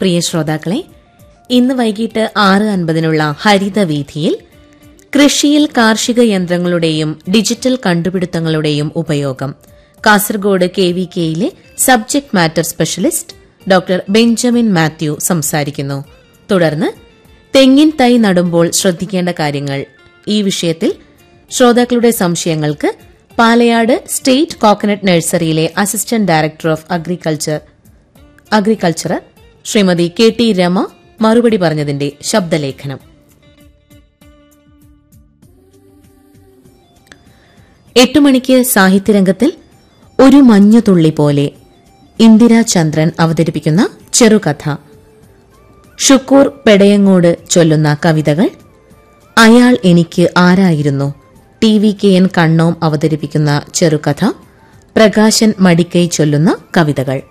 പ്രിയ ശ്രോതാക്കളെ ഇന്ന് വൈകിട്ട് ആറ് അൻപതിനുള്ള ഹരിതവീഥിയിൽ കൃഷിയിൽ കാർഷിക യന്ത്രങ്ങളുടെയും ഡിജിറ്റൽ കണ്ടുപിടുത്തങ്ങളുടെയും ഉപയോഗം കാസർഗോഡ് കെ വി കെയിലെ subject matter specialist doctor Benjamin Mathew സംസാരിക്കുന്നു തുടർന്ന് തെങ്ങിൻ തൈ നടുമ്പോൾ ശ്രദ്ധിക്കേണ്ട കാര്യങ്ങൾ ഈ വിഷയത്തിൽ ശ്രോതാക്കളുടെ സംശയങ്ങൾക്ക് പാലയാട് സ്റ്റേറ്റ് കോക്കനട്ട് നഴ്സറിയിലെ assistant director of agriculture agriculture Shrimati K T Rama മറുപടി പറഞ്ഞതിന്റെ ശബ്ദലേഖനം എട്ടു മണിക്ക് സാഹിത്യരംഗത്തിൽ ഒരു മഞ്ഞുതുള്ളി പോലെ ഇന്ദിരാ ചന്ദ്രൻ അവതരിപ്പിക്കുന്ന ചെറുകഥ ഷുക്കൂർ പെടയങ്ങോട് ചൊല്ലുന്ന കവിതകൾ അയാൾ എനിക്ക് ആരായിരുന്നു ടി വി കെ എൻ കണ്ണോം അവതരിപ്പിക്കുന്ന ചെറുകഥ പ്രകാശൻ മടിക്കൈ ചൊല്ലുന്ന കവിതകൾ